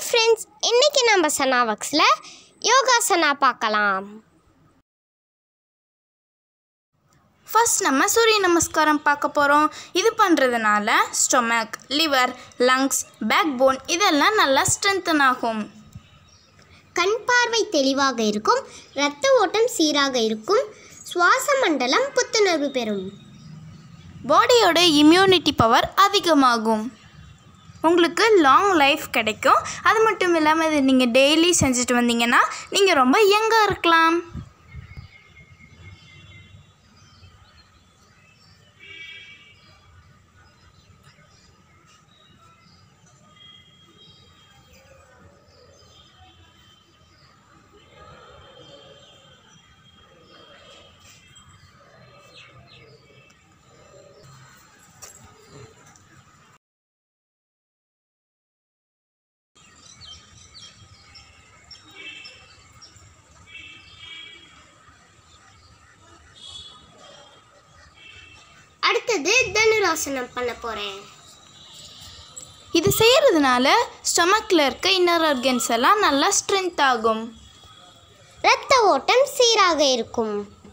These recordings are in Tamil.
ஃப்ரெண்ட்ஸ் இன்னைக்கு நம்ம சனாவக்ஸில் யோகாசனா பார்க்கலாம் ஃபர்ஸ்ட் நம்ம சூரிய நமஸ்காரம் பார்க்க போகிறோம் இது பண்ணுறதுனால stomach liver lungs back bone இதெல்லாம் நல்லா ஸ்ட்ரென்தன் ஆகும் கண் பார்வை தெளிவாக இருக்கும் இரத்த ஓட்டம் சீராக இருக்கும் சுவாச மண்டலம் புத்துணர்வு பெறும் பாடியோட இம்யூனிட்டி பவர் அதிகமாகும் உங்களுக்கு லாங் லைஃப் கிடைக்கும் அது மட்டும் இல்லாமல் இது நீங்கள் டெய்லி செஞ்சுட்டு வந்தீங்கன்னா நீங்கள் ரொம்ப யங்காக இருக்கலாம் அடுத்தது தனுராசனம் பண்ண போகிறேன் இது செய்கிறதுனால ஸ்டொமக்கில் இருக்க இன்னர் ஆர்கன்ஸ் எல்லாம் நல்லா ஸ்ட்ரென்த் ஆகும் இரத்த ஓட்டம் சீராக இருக்கும்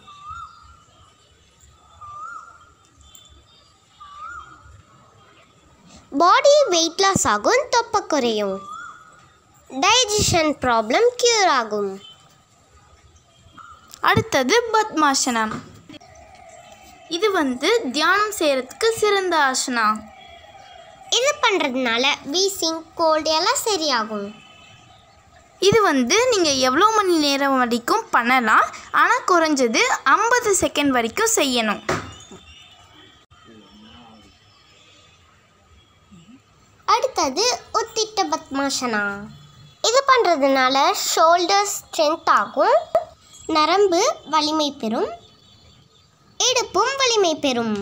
பாடி வெயிட் லாஸ் ஆகும் தொப்பை குறையும் டைஜஷன் ப்ராப்ளம் க்யூர் ஆகும் அடுத்தது பத்மாசனம் இது வந்து தியானம் செய்கிறதுக்கு சிறந்த ஆசனா இது பண்ணுறதுனால வீசிங் கோல்டு எல்லாம் சரியாகும் இது வந்து நீங்கள் எவ்வளோ மணி நேரம் வரைக்கும் பண்ணலாம் ஆனால் குறைஞ்சது ஐம்பது செகண்ட் வரைக்கும் செய்யணும் அடுத்தது உத்திட்ட பத்மாசனா இது பண்ணுறதுனால ஷோல்டர் ஸ்ட்ரென்த் ஆகும் நரம்பு வலிமை பெறும் இடுப்பும் வலிமை பெறும்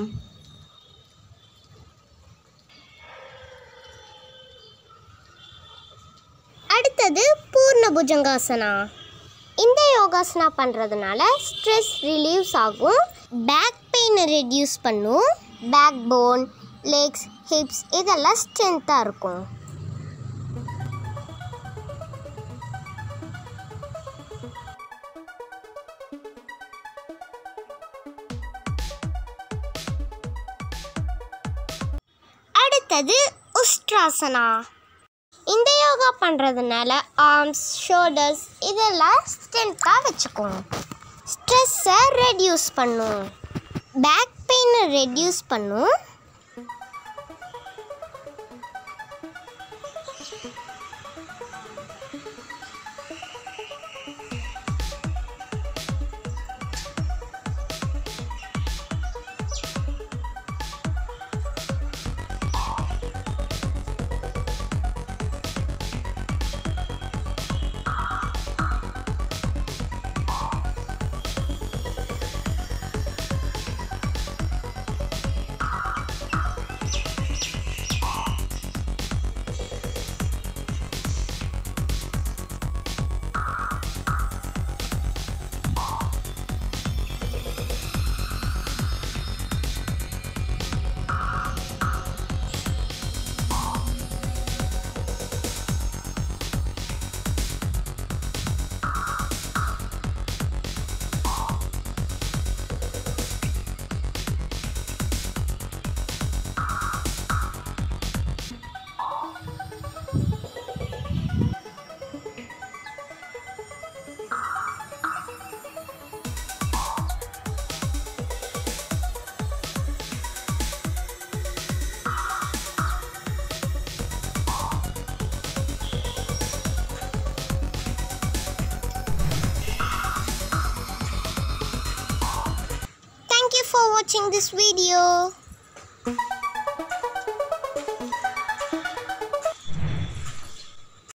அடுத்தது பூர்ண புஜங்காசனா இந்த யோகாசனா பண்ணுறதுனால ஸ்ட்ரெஸ் ரிலீவ்ஸ் ஆகும் பேக் பெயினை ரெடியூஸ் பண்ணும் பேக் போன் லெக்ஸ் ஹிப்ஸ் இதெல்லாம் ஸ்ட்ரென்த்தாக இருக்கும் அடுத்தது உஸ்ட்ராசனா இந்த யோகா பண்ணுறதுனால ஆர்ம்ஸ் ஷோல்டர்ஸ் இதெல்லாம் ஸ்ட்ரென்த்தாக வச்சுக்கும் ஸ்ட்ரெஸ்ஸை ரெடியூஸ் பண்ணும் பேக் பெயினை ரெடியூஸ் பண்ணும் Thank you for watching this video.